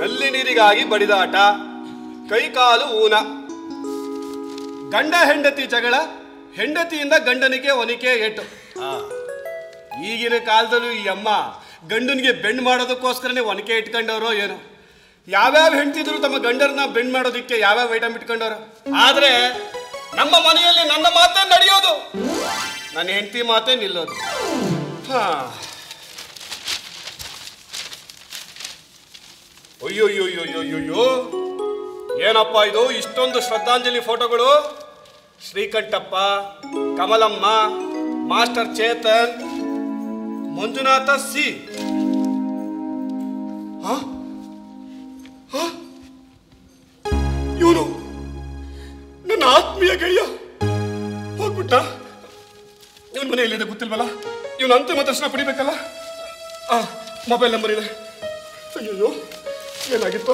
ನಲ್ಲಿ ನೀರಿಗಾಗಿ ಬಡಿದಾಟ ಕೈಕಾಲು ಊನ ಗಂಡ ಹೆಂಡತಿ ಜಗಳ ಹೆಂಡತಿಯಿಂದ ಗಂಡನಿಗೆ ಒನಿಕೆ ಏಟು ಆ, ಈಗಿನ ಕಾಲದಲ್ಲೂ ಈ ಅಮ್ಮ ಗಂಡನಿಗೆ ಬೆಂಡ್ ಮಾಡೋದಕ್ಕೋಸ್ಕರನೇ ಒನಕೆ ಇಟ್ಕೊಂಡವ್ರೋ ಏನೋ ಯಾವ್ಯಾವ ಹೆಂಡತಿದ್ರು ತಮ್ಮ ಗಂಡರನ್ನ ಬೆಂಡ್ ಮಾಡೋದಕ್ಕೆ ಯಾವ್ಯಾವ ಐಟಮ್ ಇಟ್ಕೊಂಡವ್ರು ಆದ್ರೆ ನಮ್ಮ ಮನೆಯಲ್ಲಿ ನನ್ನ ಮಾತೇ ನಡೆಯೋದು ನನ್ನ ಹೆಂಡತಿ ಮಾತೇ ನಿಲ್ಲೋದು ಹಾ ಅಯ್ಯೋಯ್ಯೋಯ್ಯೋಯ್ಯೋಯ್ಯೋ ಏನಪ್ಪ ಇದು ಇಷ್ಟೊಂದು ಶ್ರದ್ಧಾಂಜಲಿ ಫೋಟೋಗಳು ಶ್ರೀಕಂಠಪ್ಪ ಕಮಲಮ್ಮ ಮಾಸ್ಟರ್ ಚೇತನ್ ಮಂಜುನಾಥ ಸಿ ಇವನು ನನ್ನ ಆತ್ಮೀಯ ಗಯ್ಯ ಹೋಗ್ಬಿಟ್ಟ ಇವನ್ ಮನೆಯಲ್ಲಿದೆ ಗೊತ್ತಿಲ್ವಲ್ಲ ಇವನು ಅಂತಿಮ ದರ್ಶನ ಪಡಿಬೇಕಲ್ಲ ಆ ಮೊಬೈಲ್ ನಂಬರ್ ಇದೆ ಅಯ್ಯೋ ಏನಾಗಿತ್ತು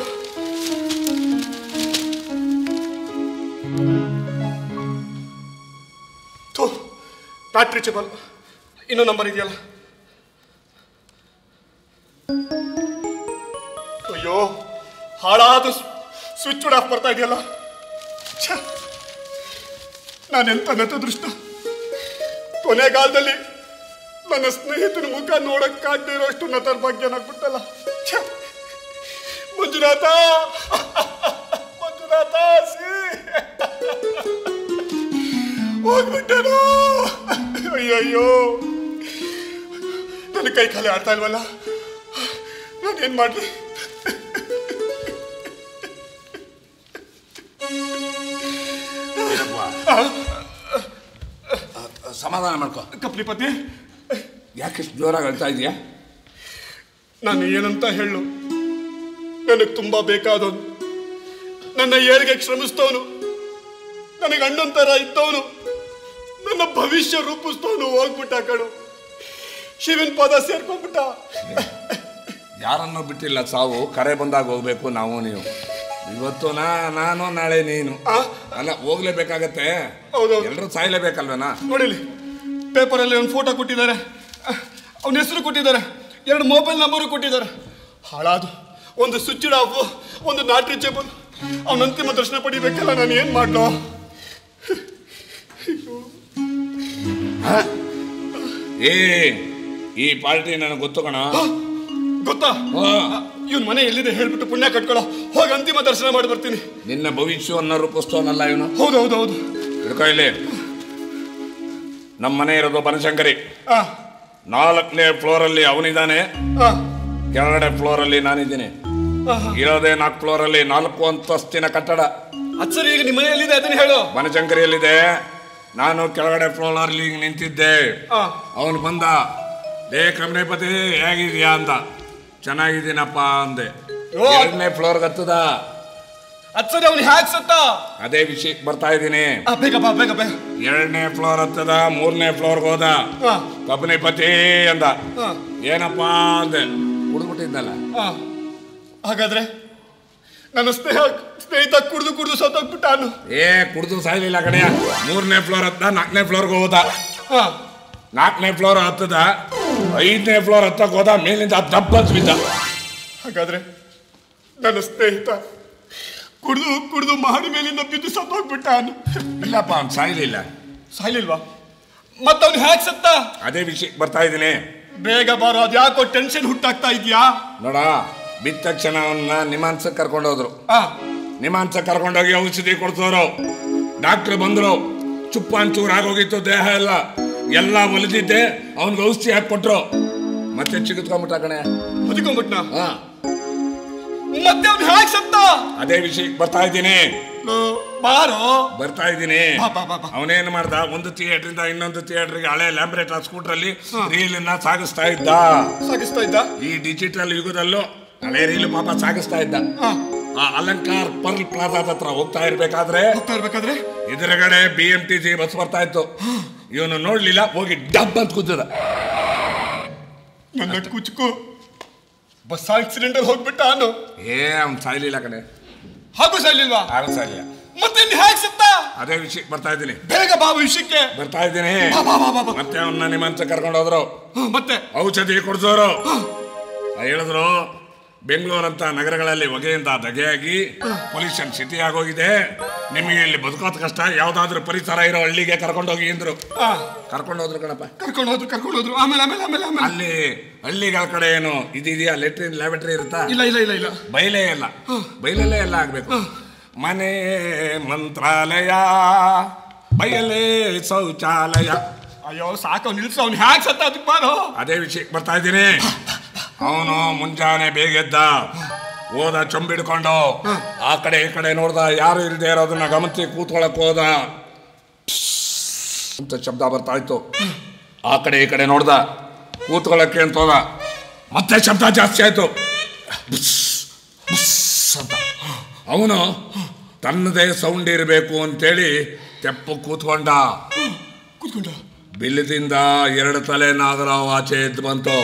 ಥು ನಾಟ್ ರೀಚಬಲ್ ಇನ್ನೂ ನಂಬರ್ ಇದೆಯಲ್ಲ ಅಯ್ಯೋ ಹಾಳಾದ ಸ್ವಿಚ್ ಆಫ್ ಬರ್ತಾ ಇದೆಯಲ್ಲ ಛೆ, ನಾನೆಂತ ನತದೃಷ್ಟ ಕೊನೆಗಾಲದಲ್ಲಿ ನನ್ನ ಸ್ನೇಹಿತನ ಮುಖ ನೋಡಕ್ಕಾಗದೇ ಇರೋಷ್ಟು ನತರ ಬಗ್ಗೆ ನಾಗ್ಬಿಟ್ಟಲ್ಲ ಛೆ, ಮಂಜುನಾಥ ಮಂಜುನಾಥ ಸಿ ಹೋಗ್ಬಿಟ್ಟನು ಅಯ್ಯಯ್ಯೋ ನನ್ನ ಕೈ ಕಾಲೇ ಆಡ್ತಾ ಇಲ್ವಲ್ಲ ನಾನೇನ್ ಮಾಡ್ಲಿ ಸಮಾಧಾನ ಮಾಡ್ಕೊ ಕಪ್ಲಿಪತಿ ಯಾಕೆ ಇಷ್ಟು ಜೋರಾಗಿ ಅಳ್ತಾ ಇದೆಯಾ ನಾನು ಏನಂತ ಹೇಳು ನನಗೆ ತುಂಬಾ ಬೇಕಾದವನು ನನ್ನ ಏಳಿಗೆ ಶ್ರಮಿಸ್ತವನು ನನಗೆ ಅಣ್ಣನ ಥರ ಇದ್ದವನು ನನ್ನ ಭವಿಷ್ಯ ರೂಪಿಸ್ತವನು ಹೋಗ್ಬಿಟ್ಟ ಕಣು ಶಿವನ್ ಪದ ಸೇರ್ಕೊಂಡ್ಬಿಟ್ಟ ಯಾರನ್ನೂ ಬಿಟ್ಟಿಲ್ಲ ಸಾವು ಕರೆ ಬಂದಾಗ ಹೋಗ್ಬೇಕು ನಾವು ನೀವು ಇವತ್ತು ನಾ ನಾನು ನಾಳೆ ನೀನು ಆ? ಅಲ್ಲ ಹೋಗ್ಲೇಬೇಕಾಗತ್ತೆ ಹೌದೌದು. ಎಲ್ಲರೂ ಸಾಯ್ಲೇಬೇಕಲ್ವೇನಾ ನೋಡಿಲಿ ಪೇಪರಲ್ಲಿ ಒಂದು ಫೋಟೋ ಕೊಟ್ಟಿದ್ದಾರೆ ಅವನ ಹೆಸರು ಕೊಟ್ಟಿದ್ದಾರೆ ಎರಡು ಮೊಬೈಲ್ ನಂಬರು ಕೊಟ್ಟಿದ್ದಾರೆ ಹಾಳಾದು ಒಂದು ಸ್ವಿಚ್ ಆಫ್ ಒಂದು ನಾಟ್ ರೀಚೇಬಲ್ ಅವನ ಅಂತಿಮ ದರ್ಶನ ಪಡಿಬೇಕಲ್ಲ ನಾನು ಏನು ಮಾಡ್ಲೋ ಏ ಈ ಪಾರ್ಟಿ ನನಗೆ ಗೊತ್ತು ಕಣ ಗೊತ್ತಾ ಹಾ. ಇವನ್ ಮನೆ ಎಲ್ಲಿದೆ ಹೇಳ್ಬಿಟ್ಟು ಪುಣ್ಯ ಕಟ್ಕೊಳ್ಳೋ ಹೋಗಿ ಅಂತಿಮ ದರ್ಶನ ಮಾಡಿ ಬರ್ತೀನಿ ನಿನ್ನ ಭವಿಷ್ಯವನ್ನು ರೂಪಿಸ್ತವನಲ್ಲ ಇವನು ಹೌದು ಹೌದು ಹೌದು ಹಿಡ್ಕೊ ಇಲ್ಲಿ ನಮ್ಮ ಮನೆ ಇರೋದು ಬನಶಂಕರಿ ಆ, ನಾಲ್ಕನೇ ಫ್ಲೋರಲ್ಲಿ ಅವನಿದ್ದಾನೆ ಆ, ಕೆಳಗಡೆ ಫ್ಲೋರಲ್ಲಿ ನಾನಿದ್ದೀನಿ ಆ, ಆ. ಇರೋದೇ ನಾಲ್ಕು ಫ್ಲೋರಲ್ಲಿ ನಾಲ್ಕು ಅಂತಸ್ತಿನ ಕಟ್ಟಡ ಅದ್ ಸರಿ ಈಗ ನಿಮ್ಮ ಮನೆ ಎಲ್ಲಿದೆ ಅದನ್ನ ಹೇಳು ಬನಶಂಕರಿಯಲ್ಲಿದೆ ನಾನು ಕೆಳಗಡೆ ಫ್ಲೋರಲ್ಲಿ ನಿಂತಿದ್ದೆ ಆ, ಅವನು ಬಂದ ಲೇ ಕಮನೇಪತಿ ಹೇಗಿದ್ಯಾ ಅಂತ ಚೆನ್ನಾಗಿದ್ದೀನಪ್ಪ ಅಂದೆ ಓ. ಎರಡನೇ ಫ್ಲೋರ್ಗೆ ಹತ್ತದ ಅದ್ ಸರಿ ಅವ್ನು ಹ್ಯಾಕ್ ಸತ್ತ ಅದೇ ವಿಷಯಕ್ಕೆ ಬರ್ತಾ ಇದ್ದೀನಿ ಆ, ಬೇಗ ಬಾ ಬೇಗ ಬೇಗ ಎರಡನೇ ಫ್ಲೋರ್ ಹತ್ತದ ಮೂರನೇ ಫ್ಲೋರ್ಗೆ ಹೋದ ಆ, ಕಬನಿಪತಿ ಅಂದ ಆ, ಏನಪ್ಪ ಅಂದೆ ಕುಡಿದ್ಬಿಟ್ಟಿದ್ನಲ್ಲ ಆ. ಹಾಗಾದ್ರೆ ನನ್ನ ಸ್ನೇಹ ಸ್ನೇಹಿತ ಕುಡ್ದು ಕುಡ್ದು ಸತ್ತೋಗ್ಬಿಟ್ಟ ಅವನು ಏ ಕುಡ್ದು ಸಾಯ್ಲಿಲ್ಲ ಕಡೆಯ ಮೂರನೇ ಫ್ಲೋರ್ ಹತ್ತ ನಾಲ್ಕನೇ ಫ್ಲೋರ್ಗೆ ಹೋದ ಆ, ನಾಲ್ಕನೇ ಫ್ಲೋರ್ ಹತ್ತದ ಐದನೇ ಫ್ಲೋರ್ ಹತ್ತಕ್ಕೆ ಹೋದ ಮೇಲಿಂದ ದಬ್ಬಸ್ ಬಿದ್ದ ಹಾಗಾದ್ರೆ ನನ್ನ ಸ್ನೇಹಿತ ಕುಡ್ದು ಕುಡ್ದು ಮಹಡಿ ಮೇಲಿಂದ ಬಿದ್ದು ಸತ್ತೋಗ್ಬಿಟ್ಟ ಅವನು ಇಲ್ಲಪ್ಪ ಅವ್ನು ಸಾಯ್ಲಿಲ್ಲ ಸಾಯ್ಲಿಲ್ವಾ ಮತ್ತ ಅವ್ನು ಹ್ಯಾಕ್ ಸತ್ತ ಅದೇ ವಿಷಯಕ್ಕೆ ಬರ್ತಾ ಇದ್ದೀನಿ ಬೇಗ ಬಾರೋ ಅದ್ ಯಾಕೋ ಟೆನ್ಷನ್ ಹುಟ್ಟಾಗ್ತಾ ಇದೆಯಾ ನೋಡ ಬಿದ್ದ ತಕ್ಷಣ ಅವನ್ನ ನಿಮಾನ್ಸಕ್ಕೆ ಕರ್ಕೊಂಡೋದ್ರು ಆ ನಿಮಾನ್ಸಕ್ಕೆ ಕರ್ಕೊಂಡೋಗಿ ಔಷಧಿ ಕೊಡ್ತವ್ರು ಡಾಕ್ಟ್ರ್ ಬಂದ್ರು ಚುಪ್ಪಾಂಚೂರ್ ಆಗೋಗಿತ್ತು ದೇಹ ಎಲ್ಲ ಎಲ್ಲ ಒಲಿದಿದ್ದೆ ಅವನಿಗೆ ಔಷಧಿ ಹಾಕಿ ಕೊಟ್ರು ಮತ್ತೆ ಚಿಗಿತ್ಕೊಂಡ್ಬಿಟ್ಟ ಕಣೆ ಬದುಕೊಂಡ್ಬಿಟ್ನ ಹಾ ಮತ್ತೆ ಅವ್ನು ಹ್ಯಾಕ್ ಸತ್ತ ಅದೇ ವಿಷಯಕ್ಕೆ ಬರ್ತಾ ಇದ್ದೀನಿ ಲೋ, ಬಾರೋ ಬರ್ತಾ ಇದ್ದೀನಿ ಬಾ, ಬಾ, ಬಾ, ಬಾ. ಅವನೇನ್ ಮಾಡ್ದ ಒಂದು ಥಿಯೇಟ್ರಿಂದ ಇನ್ನೊಂದು ಥಿಯೇಟರ್ಗೆ ಹಳೆ ಲ್ಯಾಂಬ್ರೇಟರ್ ಸ್ಕೂಟ್ರಲ್ಲಿ ರೀಲನ್ನ ಸಾಗಿಸ್ತಾ ಇದ್ದ ಸಾಗಿಸ್ತಾ ಇದ್ದ ಈ ಡಿಜಿಟಲ್ ಯುಗದಲ್ಲೂ ಹಳೆ ರೀಲು ಪಾಪ ಸಾಗಿಸ್ತಾ ಇದ್ದ ಆ, ಆ ಅಲಂಕಾರ್ ಪರ್ಲ್ ಪ್ಲಾಜಾದ ಹತ್ರ ಹೋಗ್ತಾ ಇರ್ಬೇಕಾದ್ರೆ ಹೋಗ್ತಾ ಇರ್ಬೇಕಾದ್ರೆ ಎದುರುಗಡೆ B M T G bus ಬರ್ತಾ ಇತ್ತು ಇವನು ನೋಡ್ಲಿಲ್ಲ ಹೋಗಿ ಡಬ್ ಅಂತ ಕೂತದ ನನ್ನ ಕುಚ್ಕು ಬಸ್ ಆಕ್ಸಿಡೆಂಟ್ ಅಲ್ಲಿ ಹೋಗ್ಬಿಟ್ಟ ಅವನು ಏ ಅವ್ನು ಸಾಯ್ಲಿಲ್ಲ ಕಣೆ ಹಾಗೂ ಸಾಯ್ಲಿಲ್ವಾ ಆಗ ಸಾಯ್ಲಿಲ್ಲ ಮತ್ತೆ ಇನ್ನು ಹ್ಯಾಕ್ ಸತ್ತ ಅದೇ ವಿಷಯಕ್ಕೆ ಬರ್ತಾ ಇದ್ದೀನಿ ಬೇಗ ಬಾ ವಿಷಯಕ್ಕೆ ಬರ್ತಾ ಇದ್ದೀನಿ ಬಾ ಬಾ ಬಾ ಬಾ ಬಾ. ಮತ್ತೆ ಅವನ್ನ ನಿಮ್ಮಂತ ಕರ್ಕೊಂಡು ಹೋದ್ರು ಹ, ಮತ್ತೆ ಔಷಧಿ ಕೊಡ್ಸೋರು ಹೇಳಿದ್ರು ಬೆಂಗಳೂರಂತ ನಗರಗಳಲ್ಲಿ ಹೊಗೆಯಿಂದ ಧಗೆಯಾಗಿ ಪೊಲ್ಯೂಷನ್ ಸಿಟಿ ಆಗೋಗಿದೆ ನಿಮಗೆ ಇಲ್ಲಿ ಬದುಕೋದ್ ಕಷ್ಟ ಯಾವ್ದಾದ್ರು ಪರಿಸರ ಇರೋ ಹಳ್ಳಿಗೆ ಕರ್ಕೊಂಡೋಗಿ ಅಂದ್ರು ಆ, ಕರ್ಕೊಂಡೋದ್ರು ಕಣಪ್ಪ ಕರ್ಕೊಂಡು ಹೋದ್ರು ಕರ್ಕೊಂಡು ಹೋದ್ರು ಆಮೇಲೆ ಆಮೇಲೆ ಆಮೇಲೆ ಆಮೇಲೆ ಅಲ್ಲಿ ಹಳ್ಳಿಗಳ ಕಡೆ ಏನು ಇದೆಯಾ ಲೆಟ್ರಿನ್ ಲ್ಯಾಬರೇಟರಿ ಇರುತ್ತಾ ಇಲ್ಲ ಇಲ್ಲ ಇಲ್ಲ ಇಲ್ಲ ಬಯಲೇ ಇಲ್ಲ ಬಯಲಲ್ಲೇ ಎಲ್ಲ ಆಗ್ಬೇಕು ಮನೆ ಮಂತ್ರಾಲಯ ಬಯಲೇ ಶೌಚಾಲಯ ಅಯ್ಯೋ ಸಾಕು ನಿಲ್ಸು ಅವ್ನು ಹ್ಯಾಕ್ ಸತ್ತ ಅದಕ್ಕೆ ಬಾರೋ ಅದೇ ವಿಷಯಕ್ಕೆ ಬರ್ತಾ ಇದ್ದೀನಿ ಅವನು ಮುಂಜಾನೆ ಬೇಗ ಎದ್ದ ಹೋದ ಚೊಂಬಿಡ್ಕೊಂಡು ಆ ಕಡೆ ಈ ಕಡೆ ನೋಡ್ದ ಯಾರು ಇಲ್ಲದೆ ಇರೋದನ್ನ ಗಮನಿಸಿ ಕೂತ್ಕೊಳಕ್ ಹೋದ ಅಂತ ಶಬ್ದ ಬರ್ತಾ ಇತ್ತು ಆ ಕಡೆ ಈ ಕಡೆ ನೋಡ್ದ ಕೂತ್ಕೊಳ್ಳಕ್ಕೆ ಅಂತ ಹೋದ ಮತ್ತೆ ಶಬ್ದ ಜಾಸ್ತಿ ಆಯ್ತು ಬುಸ್, ಬುಸ್ ಅಂತ ಅವನು ತನ್ನದೇ ಸೌಂಡ್ ಇರಬೇಕು ಅಂತೇಳಿ ತೆಪ್ಪು ಕೂತ್ಕೊಂಡ ಕೂತ್ಕೊಂಡ ಬಿಲ್ಲದಿಂದ ಎರಡು ತಲೆ ನಾಗರಾವ್ ಆಚೆ ಎದ್ದು ಬಂತು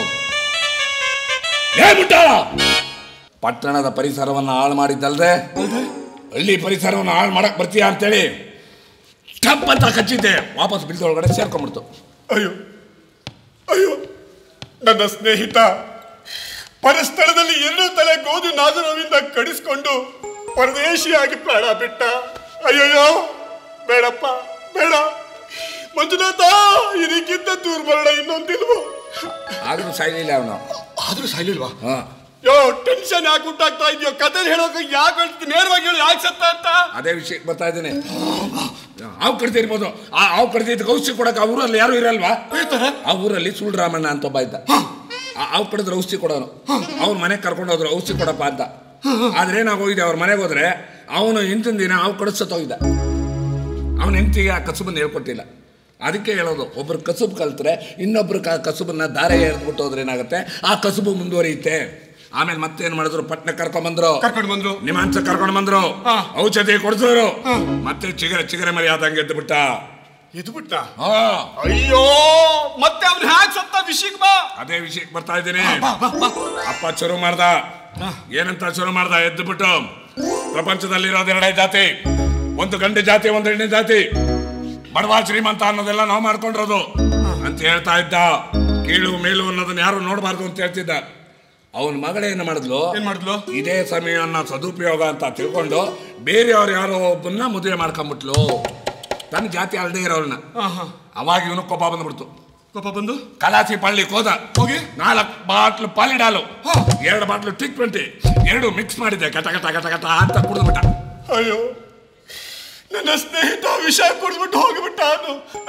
ಏ ಮುಟ್ಟ ಪಟ್ಟಣದ ಪರಿಸರವನ್ನು ಹಾಳು ಮಾಡಿದ್ದಲ್ದೆ ಹಳ್ಳಿ ಪರಿಸರವನ್ನು ಹಾಳು ಮಾಡಕ್ ಬರ್ತೀಯಾ ಅಂತೇಳಿ ಟಪ್ ಅಂತ ಕಚ್ಚಿದ್ದೆ ವಾಪಸ್ ಬಿಲ್ದೊಳಗಡೆ ಸೇರ್ಕೊಂಡ್ಬಿಡ್ತು ಅಯ್ಯೋ ಅಯ್ಯೋ ನನ್ನ ಸ್ನೇಹಿತ ಪರಸ್ಥಳದಲ್ಲಿ ಎರಡು ತಲೆ ಗೋಧಿ ನಾಗರವಿಂದ ಕಡಿಸ್ಕೊಂಡು ಪರದೇಶಿಯಾಗಿ ಪ್ರಾಣ ಬಿಟ್ಟ ಅಯ್ಯಯ್ಯೋ ಬೇಡಪ್ಪ ಬೇಡ ಮಂಜುನಾಥ ಇದಕ್ಕಿಂತ ದುರ್ಮರಣ ಇನ್ನೊಂದಿಲ್ವೋ ಆದ್ರೂ ಸಾಯ್ಲಿಲ್ಲ ಅವನು ಆದ್ರೂ ಸಾಯ್ಲಿಲ್ವಾ ಹಾ ಯೋ ಟೆನ್ಷನ್ ಯಾಕೆ ಉಂಟಾಗ್ತಾ ಇದೆಯೋ ಕತೆ ಹೇಳೋಕೆ ಯಾಕೆ ಹೇಳ್ತೀನಿ ನೇರವಾಗಿ ಹೇಳಿ ಯಾಕೆ ಸತ್ತ ಅಂತ ಅದೇ ವಿಷಯಕ್ಕೆ ಬರ್ತಾ ಇದ್ದೀನಿ ಹಾವು ಕಡ್ದಿರ್ಬೋದು ಆ ಹಾವು ಕಡ್ದಿದ್ದು ಔಷಧಿ ಕೊಡಕ್ಕೆ ಆ ಊರಲ್ಲಿ ಯಾರು ಇರಲ್ವಾ ಹೇಳ್ತಾರೆ ಆ ಊರಲ್ಲಿ ಸುಳ್ರಾಮಣ್ಣ ಅಂತ ಒಬ್ಬ ಇದ್ದ ಆ- ಅವ್ ಕಡಿದ್ರೆ ಔಷಧಿ ಕೊಡೋನು ಅವ್ರ ಮನೆಗೆ ಕರ್ಕೊಂಡು ಹೋದ್ರು ಔಷಧಿ ಕೊಡಪ್ಪ ಅಂತ ಆದ್ರೆ ನಾವು ಹೋಗಿದ್ದೆ ಅವ್ರ ಮನೆಗೆ ಹೋದ್ರೆ ಅವನು ಹಿಂದಿನ ದಿನ ಅವ್ ಕಡಿಸೋಗಿದ್ದ ಅವನ ಹೆಂಡತಿಗೆ ಆ ಕಸುಬನ್ನು ಹೇಳ್ಕೊಟ್ಟಿಲ್ಲ ಅದಕ್ಕೆ ಹೇಳೋದು ಒಬ್ರು ಕಸುಬು ಕಲ್ತ್ರೆ ಇನ್ನೊಬ್ರು ಕ ಕಸುಬನ್ನ ದಾರೆ ಎರೆದ್ಬಿಟ್ಟು ಹೋದ್ರೆ ಏನಾಗುತ್ತೆ ಆ ಕಸುಬು ಮುಂದುವರಿಯುತ್ತೆ ಆಮೇಲೆ ಮತ್ತೇನ್ ಮಾಡಿದ್ರು ಪಟ್ನ ಕರ್ಕೊಂಡ್ ಕರ್ಕೊಂಡು ಬಂದ್ರು ನಿಮ್ಮ ಅನ್ಸ ಕರ್ಕೊಂಡು ಬಂದ್ರು ಹಾ. ಔಷಧಿ ಕೊಡಿಸಿದ್ರು ಮತ್ತೆ ಚಿಗರೆ ಚಿಗರೆ ಮರಿ ಆದಂಗೆ ಎದ್ದು ಬಿಟ್ಟ ಇದು ಬಿಟ್ಟ ಹಾ ಅಯ್ಯೋ ಮತ್ತೆ ಅವ್ನು ಹ್ಯಾಕ್ ಸತ್ತ ವಿಷಯಕ್ಕೆ ಬಾ ಅದೇ ವಿಷಯಕ್ಕೆ ಬರ್ತಾ ಇದ್ದೀನಿ ಅಪ್ಪ ಶುರು ಮಾಡ್ದ ಏನಂತ ಶುರು ಮಾಡ್ದ ಎದ್ದು ಬಿಟ್ಟು ಪ್ರಪಂಚದಲ್ಲಿರೋದು ಎರಡೇ ಜಾತಿ ಒಂದು ಗಂಡು ಜಾತಿ ಒಂದು ಹೆಣ್ಣು ಜಾತಿ ಬಡವ ಶ್ರೀಮಂತ ಅನ್ನೋದೆಲ್ಲ ನಾವು ಮಾಡ್ಕೊಂಡಿರೋದು ಅಂತ ಹೇಳ್ತಾ ಇದ್ದ ಕೀಳು ಮೇಲು ಅನ್ನೋದನ್ನ ಯಾರು ನೋಡಬಾರ್ದು ಅಂತ ಹೇಳ್ತಿದ್ದ ಅವನ ಮಗಳೇನು ಮಾಡಿದ್ಲು ಏನ್ ಮಾಡಿದ್ಲು ಇದೇ ಸಮಯವನ್ನ ಸದುಪಯೋಗ ಅಂತ ತಿಳ್ಕೊಂಡು ಬೇರೆಯವ್ರು ಯಾರೋ ಒಬ್ಬನ್ನ ಮದುವೆ ಮಾಡ್ಕೊಂಬಿಟ್ಲು ತನ್ನ ಜಾತಿ ಅಲ್ಲದೆ ಇರೋಳನ್ನ ಹಾ ಹಾ ಅವಾಗ ಇವನು ಕೋಪ ಬಂದ್ಬಿಡ್ತು ಕೋಪ ಬಂದು ಕಲಾಸಿ ಪಳ್ಳಿ ಹೋದ ಹೋಗಿ ನಾಲ್ಕು ಬಾಟ್ಲು ಪಾಲಿಡಾಲು ಹಾ. ಎರಡು ಬಾಟ್ಲು ಟಿಕ್ ಟ್ವೆಂಟಿ ಎರಡು ಮಿಕ್ಸ್ ಮಾಡಿದ್ದೆ ಕಟ ಕಟ ಕಟ ಕಟ ಅಂತ ಕುಡಿದ್ಬಿಟ್ಟ ಅಯ್ಯೋ ನನ್ನ ಸ್ನೇಹಿತ ವಿಷ ಕುಡಿದ್ಬಿಟ್ಟು ಹೋಗಿಬಿಟ್ಟ ಅವನು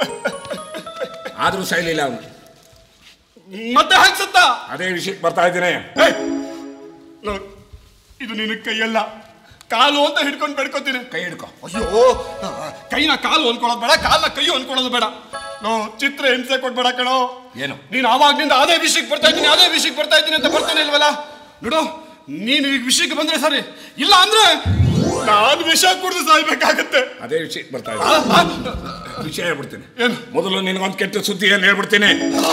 ಆದ್ರೂ ಸೈಲಿಲ್ಲ ಅವನು ಮತ್ತೆ ಹ್ಯಾಕ್ ಸತ್ತ ಅದೇ ವಿಷಯಕ್ಕೆ ಬರ್ತಾ ಇದ್ದೀನಿ ಏಯ್! ನೋಡ್, ಇದು ನಿನ್ನ ಕೈಯಲ್ಲ ಕಾಲು ಅಂತ ಹಿಡ್ಕೊಂಡು ಬೆಡ್ಕೋತೀನಿ ಕೈ ಹಿಡ್ಕೊ ಅಯ್ಯೋ ಆ, ಕೈನ ಕಾಲು ಹೊಂದ್ಕೊಳ್ಳೋದು ಬೇಡ ಕಾಲ್ನ ಕೈ ಹೊಂದ್ಕೊಳ್ಳೋದು ಬೇಡ ನೋ ಚಿತ್ರ ಹಿಂಸೆ ಕೊಡ್ಬೇಡ ಕಣೋ ಏನು ನೀನು ಆವಾಗ್ನಿಂದ ಅದೇ ವಿಷಯಕ್ಕೆ ಬರ್ತಾ ಇದ್ದೀನಿ ಅದೇ ವಿಷಯಕ್ಕೆ ಬರ್ತಾ ಇದ್ದೀನಿ ಅಂತ ಬರ್ತಾನೆ ಇಲ್ವಲ್ಲ ನೋಡು ನೀನು ಈ ವಿಷಯಕ್ಕೆ ಬಂದ್ರೆ ಸರಿ ಇಲ್ಲ ಅಂದ್ರೆ ನಾನು ವಿಷ ಕುಡಿದು ಸಾಯ್ಬೇಕಾಗತ್ತೆ ಅದೇ ವಿಷಯಕ್ಕೆ ಬರ್ತಾ ಆ, ಇದ್ದೀನಿ ಆ, ವಿಷಯ ಹೇಳ್ಬಿಡ್ತೀನಿ ಏನು ಮೊದಲು ನಿನಗೊಂದು ಕೆಟ್ಟ ಸುದ್ದಿ ಏನು ಹೇಳ್ಬಿಡ್ತೀನಿ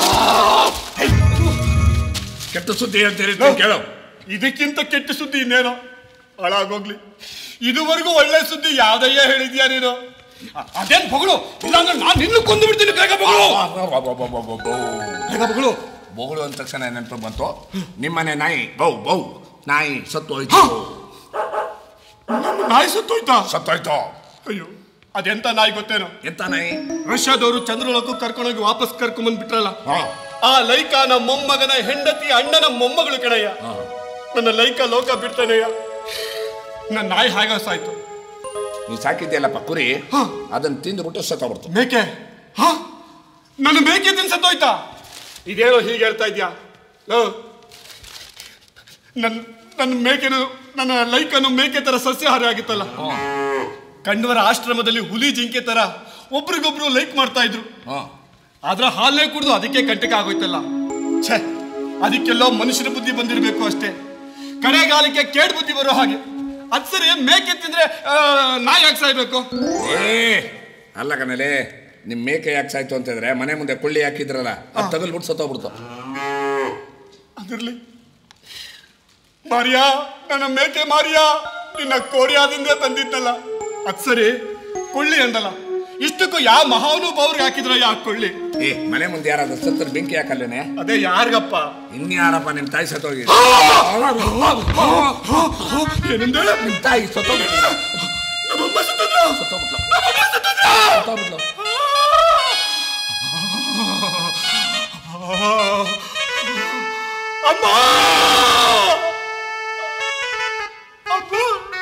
ಕೆಟ್ಟ ಸುದ್ದಿ ಹೇಳ್ತೀರಿ ಕೇಳು ಇದಕ್ಕಿಂತ ಕೆಟ್ಟ ಸುದ್ದಿ ಇನ್ನೇನೋ ಹಾಳಾಗೋಗ್ಲಿ ಇದುವರೆಗೂ ಒಳ್ಳೆ ಸುದ್ದಿ ಯಾವ್ದಯ್ಯ ಹೇಳಿದ್ಯಾ ನೀನು ಅ- ಅದೇನ್ ಬಗಳು ಇಲ್ಲಾಂದ್ರೆ ನಾನು ನಿನ್ನ ಕೊಂದು ಬಿಡ್ತೀನಿ ಬೇಗ ಬಗಳು ಬೇಗ ಬಗಳು ಬೊಗಳು ಅಂದ ತಕ್ಷಣ ನೆನಪು ಬಂತು ನಿಮ್ಮನೆ ನಾಯಿ ಬೌ ಬೌ ನಾಯಿ ಸತ್ತು ಹೋಯ್ತು ನಮ್ಮ ನಾಯಿ ಸುತ್ತೋಯ್ತಾ ಸತ್ತೋಯ್ತು ಅಯ್ಯೋ ಅದೆಂತ ನಾಯಿ ಗೊತ್ತೇನೋ ಎಂತ ನಾಯಿ ರಷ್ಯಾದವರು ಚಂದ್ರಲೋಕ ಕರ್ಕೊಂಡೋಗಿ ವಾಪಸ್ ಕರ್ಕೊಂಡ್ ಬಿಟ್ರಲ್ಲ ಹಾ ಆ ಲೈಕಾನ ಮೊಮ್ಮಗನ ಹೆಂಡತಿ ಅಣ್ಣನ ಮೊಮ್ಮಗಳು ಕಣಯ್ಯ ಹಾ. ನನ್ನ ಲೈಕ ಲೋಕ ಬಿಡ್ತಾನೆಯ್ಯ ನನ್ನ ನಾಯಿ ಹಾಗ ಸಾಯ್ತು ನೀ ಸಾಕಿದ್ಯಲ್ಲಪ್ಪ ಕುರಿ ಹಾ. ಅದನ್ನ ತಿಂದ್ಬಿಟ್ಟು ಸತ್ತೋಗ್ಬಿಡ್ತು ಮೇಕೆ ಹಾ ನನ್ನ ಮೇಕೆ ತಿನ್ಸತ್ತೋಯ್ತಾ ಇದೇನೋ ಹೀಗೆ ಹೇಳ್ತಾ ಇದ್ಯಾ ಲೋ, ನನ್ನ ನನ್ನ ಮೇಕೆನು ನನ್ನ ಲೈಕನು ಮೇಕೆ ತರ ಸಸ್ಯಾಹಾರಿ ಆಗಿತ್ತಲ್ಲ ಕಂಡವರ ಆಶ್ರಮದಲ್ಲಿ ಹುಲಿ ಜಿಂಕೆ ತರ ಒಬ್ರಿಗೊಬ್ರು ಲೈಕ್ ಮಾಡ್ತಾ ಇದ್ರು ಹಾ ಆದ್ರೆ ಹಾಲೇ ಕುಡಿದು ಅದಕ್ಕೆ ಕಂಟಕ ಆಗೋಯ್ತಲ್ಲ ಛೇ ಅದಕ್ಕೆಲ್ಲೋ ಮನುಷ್ಯರ ಬುದ್ಧಿ ಬಂದಿರಬೇಕು ಅಷ್ಟೇ ಕಡೆಗಾಲಕ್ಕೆ ಕೇಡ್ ಬುದ್ಧಿ ಬರೋ ಹಾಗೆ ಅದ್ ಸರಿ ಮೇಕೆ ತಿಂದ್ರೆ ಆ, ನಾಯಿ ಯಾಕೆ ಸಾಯ್ಬೇಕು ಏ ಅಲ್ಲ ಕಣಲೆ ನಿಮ್ ಮೇಕೆ ಯಾಕೆ ಸಾಯ್ತು ಅಂತಂದ್ರೆ ಮನೆ ಮುಂದೆ ಕೊಳ್ಳಿ ಹಾಕಿದ್ರಲ್ಲ ಅದು ತಗಲ್ಬಿಟ್ಟು ಸತ್ತೋಗ್ಬಿಡ್ತು ಅದಿರ್ಲಿ ಮಾರಿಯಾ ನನ್ನ ಮೇಕೆ ಮಾರಿಯಾ ನಿನ್ನ ಕೋರಿಯಾದಿಂದ ತಂದಿದ್ದಲ್ಲ ಅದ್ ಸರಿ ಕೊಳ್ಳಿ ಅಂದಲ್ಲ ಇಷ್ಟಕ್ಕೂ ಯಾವ ಮಹಾನುಭಾವ್ರಿಗೆ ಹಾಕಿದ್ರ ಯಾ ಕೊಳ್ಳಿ ಏ ಮನೆ ಮುಂದೆ ಯಾರಾದ್ರೂ ಸತ್ತರ ಬೆಂಕಿ ಹಾಕಲ್ಲೇನೆ ಅದೇ ಯಾರಿಗಪ್ಪ ಇನ್ಯಾರಪ್ಪ ನಿಮ್ ತಾಯಿ ಸತ್ತೋಗಿ ಏನಂದೆ ನಿಮ್ ತಾಯಿ ಸತ್ತೋಗ್ಬಿಟ್ಲು ನಮ್ಮಮ್ಮ ಸತ್ತೋದ್ರ? ಸತ್ತೋಗ್ಬಿಟ್ಲು ನಮ್ಮಮ್ಮ ಸತ್ತೋದ್ರ? ಸತ್ತೋಗ್ಬಿಟ್ಲು ಅಮ್ಮ ಅಮ್ಮ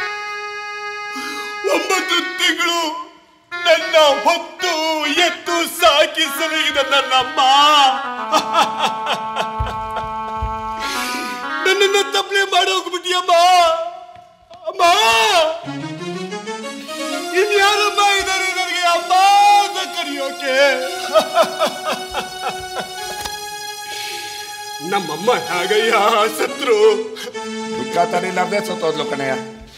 ಒಂಬತ್ತು ತಿಂಗಳು ನನ್ನ ಹೊತ್ತು ಎತ್ತು ಸಾಕಿ ಸಲಹಿದ ನನ್ನಮ್ಮ ನನ್ನನ್ನ ತಪ್ಪಲೆ ಮಾಡಿ ಹೋಗ್ಬಿಟ್ಟಿಯಮ್ಮ ಅಮ್ಮ ಇನ್ಯಾರಮ್ಮ ಇದ್ದಾರೆ ನನಗೆ ಅಮ್ಮ ಅಂತ ಕರೆಯೋಕೆ ನಮ್ಮಮ್ಮ ಹಾಗಯ್ಯ ಸತ್ರು ದುಃಖ ತಡಿಲಾರ್ದೆ ಸತ್ತೋದ್ಲು ಕಣಯ್ಯ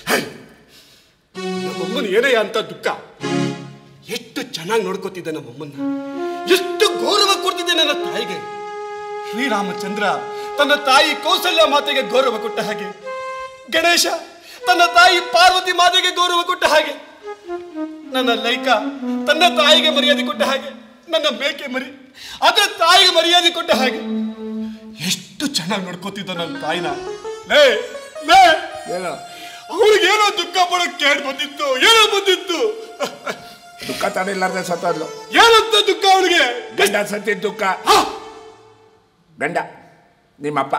ನಮ್ಮಮ್ಮನ ಏನಯ್ಯ ಅಂತ ದುಃಖ ಎಷ್ಟು ಚೆನ್ನಾಗಿ ನೋಡ್ಕೋತಿದ್ದೆ ನಮ್ಮಮ್ಮನ್ನ ಎಷ್ಟು ಗೌರವ ಕೊಡ್ತಿದ್ದೆ ನನ್ನ ತಾಯಿಗೆ ಶ್ರೀರಾಮಚಂದ್ರ ತನ್ನ ತಾಯಿ ಕೌಸಲ್ಯ ಮಾತೆಗೆ ಗೌರವ ಕೊಟ್ಟ ಹಾಗೆ ಗಣೇಶ ತನ್ನ ತಾಯಿ ಪಾರ್ವತಿ ಮಾತೆಗೆ ಗೌರವ ಕೊಟ್ಟ ಹಾಗೆ ನನ್ನ ಲೈಕ ತನ್ನ ತಾಯಿಗೆ ಮರ್ಯಾದೆ ಕೊಟ್ಟ ಹಾಗೆ ನನ್ನ ಮೇಕೆ ಮರಿ ಅದರ ತಾಯಿಗೆ ಮರ್ಯಾದೆ ಕೊಟ್ಟ ಹಾಗೆ ಎಷ್ಟು ಚೆನ್ನಾಗಿ ನೋಡ್ಕೋತಿದ್ದ ನನ್ನ ತಾಯಿನ ಲೇ ಲೇ ಏನು ಅವಳಿಗೇನೋ ದುಃಖ ಪಡೋಕ್ ಕೇಳಿ ಬಂದಿತ್ತು ಏನೋ ಬಂದಿತ್ತು ದುಃಖ ತಡಿಲಾರ್ದೆ ಸತ್ತೋದ್ಲು ಏನಂತ ದುಃಖ ಅವಳಿಗೆ ಗಂಡ ಸತ್ತಿದ್ದ ದುಃಖ ಗಂಡ ನಿಮ್ಮಪ್ಪ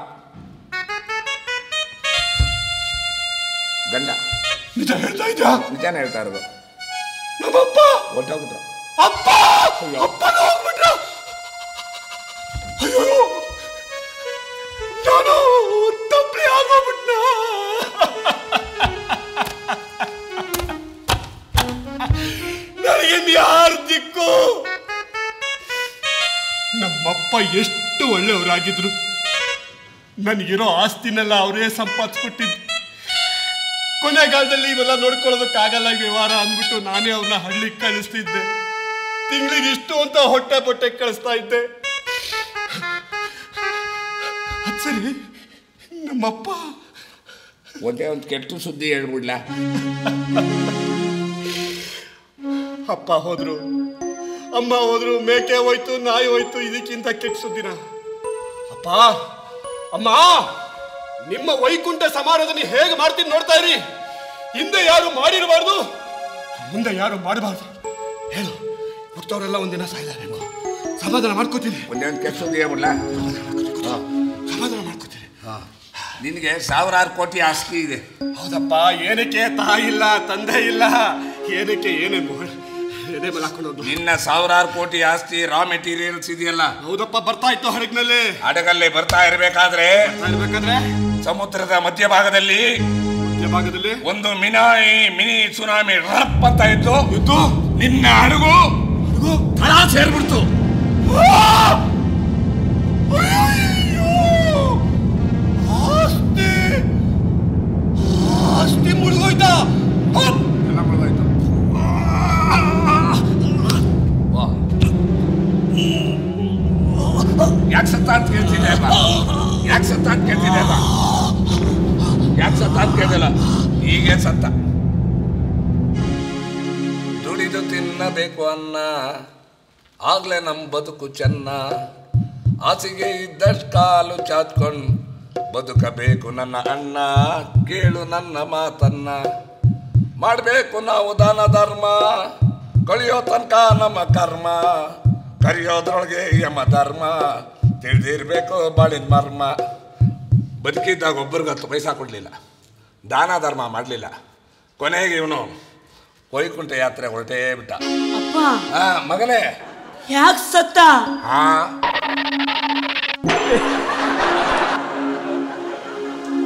ಗಂಡ ನಿಜ ಹೇಳ್ತಾ ಇದ್ಯಾ ನಿಜಾನೇ ಹೇಳ್ತಾ ಇರೋದು ನಮ್ಮಪ್ಪ ಹೊರ್ಟೋಗ್ಬಿಟ್ರು ಅಪ್ಪ ಅಪ್ಪನ ಹೋಗ್ಬಿಟ್ರ ಅಯ್ಯೋ ನಾನು ತಪ್ಪಲಿ ಆಗೋಗ್ಬಿಟ್ನ ನನಗೆ ಯಾರು ದಿಕ್ಕು ನಮ್ಮಪ್ಪ ಎಷ್ಟು ಒಳ್ಳೆಯವರಾಗಿದ್ರು ನನಗಿರೋ ಆಸ್ತಿನೆಲ್ಲ ಅವರೇ ಸಂಪಾದಿಸ್ಕೊಟ್ಟಿದ್ರು ಕೊನೆಗಾಲದಲ್ಲಿ ಇವೆಲ್ಲ ನೋಡ್ಕೊಳ್ಳೋದಕ್ಕಾಗಲ್ಲ ಈ ವ್ಯವಹಾರ ಅಂದ್ಬಿಟ್ಟು ನಾನೇ ಅವ್ರನ್ನ ಹಳ್ಳಿಗೆ ಕಳಿಸ್ತಿದ್ದೆ ತಿಂಗಳಿಗೆ ಇಷ್ಟು ಅಂತ ಹೊಟ್ಟೆ ಬೊಟ್ಟೆ ಕಳಿಸ್ತಾ ಇದ್ದೆ ಅದ್ ಸರಿ ನಮ್ಮಪ್ಪ ಒಂದೇ ಒಂದು ಕೆಟ್ಟ ಸುದ್ದಿ ಹೇಳ್ಬಿಡ್ಲ ಅಪ್ಪ ಹೋದ್ರು ಅಮ್ಮ ಹೋದ್ರು ಮೇಕೆ ಹೋಯ್ತು ನಾಯಿ ಹೋಯ್ತು ಇದಕ್ಕಿಂತ ಕೆಟ್ಟ ಸುದ್ದಿನ ಅಪ್ಪ ಅಮ್ಮ ನಿಮ್ಮ ವೈಕುಂಠ ಸಮಾರಾಧನೆ ಹೇಗೆ ಮಾಡ್ತೀನಿ ನೋಡ್ತಾ ಇರಿ ಹಿಂದೆ ಯಾರು ಮಾಡಿರಬಾರ್ದು ಮುಂದೆ ಯಾರು ಮಾಡಬಾರ್ದು ಹೇಳು ಹುಟ್ಟವರೆಲ್ಲ ಒಂದಿನ ಸಾಯ್ಲೇಬೇಕು ಸಮಾಧಾನ ಮಾಡ್ಕೋತೀನಿ ಒಂದೇ ಒಂದು ಕೆಟ್ಟ ಸುದ್ದಿ ಹೇಳ್ಬಿಡ್ಲ ಸಮಾಧಾನ ಮಾಡ್ಕೋತೀನಿ ನಿನಗೆ ಸಾವಿರಾರು ಕೋಟಿ ಆಸ್ತಿ ಇದೆ ಹೌದಪ್ಪ ಏನಕ್ಕೆ ತಾಯಿ ಇಲ್ಲ ತಂದೆ ಇಲ್ಲ ಏನಕ್ಕೆ ಏನೇ ಮೋಳ ಎದೆ ಮೇಲೆ ಹಾಕೊಂಡು ಹೋದ್ರು ನಿನ್ನ ಸಾವಿರಾರು ಕೋಟಿ ಆಸ್ತಿ ರಾ ಮೆಟೀರಿಯಲ್ಸ್ ಇದೆಯಲ್ಲ ಹೌದಪ್ಪ ಬರ್ತಾ ಇತ್ತು ಹಡಗ್ನಲ್ಲಿ ಹಡಗಲ್ಲಿ ಬರ್ತಾ ಇರಬೇಕಾದ್ರೆ ಇರ್ಬೇಕಾದ್ರೆ ಸಮುದ್ರದ ಮಧ್ಯಭಾಗದಲ್ಲಿ ಮಧ್ಯಭಾಗದಲ್ಲಿ ಒಂದು ಮಿನಾಯಿ ಮಿನಿ ಸುನಾಮಿ ರಪ್ ಅಂತ ಇತ್ತು ಇದ್ದು ನಿನ್ನ ಹಡಗು ತಳ ಸೇರ್ಬಿಡ್ತು ಅಯ್ಯಯ್ಯೋ! ಆಸ್ತಿ ಆಸ್ತಿ ಮುಳುಗೋಯ್ತಾ ಅಪ್! ಎಲ್ಲ ಮುಳ್ದೋಯ್ತು. ವಾ. ಯಾಕ್ ಸತ್ತ ಅಂತ ಕೇಳ್ತಿದ್ದೆ ಅಮ್ಮ ಯಾಕೆ ಸತ್ತ ಅಂತ ಕೇಳ್ತಿದ್ದೆ ಅಮ್ಮ ಯಾಕೆ ಸತ್ತ ಅಂತ ಕೇಳಿಲ್ಲ ಹೀಗೆ ಸತ್ತ ದುಡಿದು ತಿನ್ನಬೇಕು ಅನ್ನ ಆಗ್ಲೇ ನಮ್ಮ ಬದುಕು ಚೆನ್ನ ಆಸೆಗೆ ಇದ್ದಷ್ಟು ಕಾಲು ಚಾಚ್ಕೊಂಡು ಬದುಕಬೇಕು ನನ್ನ ಅಣ್ಣ ಕೇಳು ನನ್ನ ಮಾತನ್ನ ಮಾಡಬೇಕು ನಾವು ದಾನ ಧರ್ಮ ಕಳಿಯೋ ತನಕ ನಮ್ಮ ಕರ್ಮ ಕರಿಯೋದ್ರೊಳಗೆ ಯಮ ಧರ್ಮ ತಿಳಿದಿರ್ಬೇಕು ಬಾಳಿನ ಮರ್ಮ ಬದುಕಿದ್ದಾಗ ಒಬ್ಬರಿಗೆ ಹತ್ತು ಪೈಸಾ ಕೊಡಲಿಲ್ಲ ದಾನ ಧರ್ಮ ಮಾಡಲಿಲ್ಲ ಕೊನೆಗೆ ಇವನು ವೈಕುಂಠ ಯಾತ್ರೆ ಹೊರಟೇ ಬಿಟ್ಟ ಅಪ್ಪ ಆ ಮಗನೇ ಯಾಕೆ ಸತ್ತ ಹಾ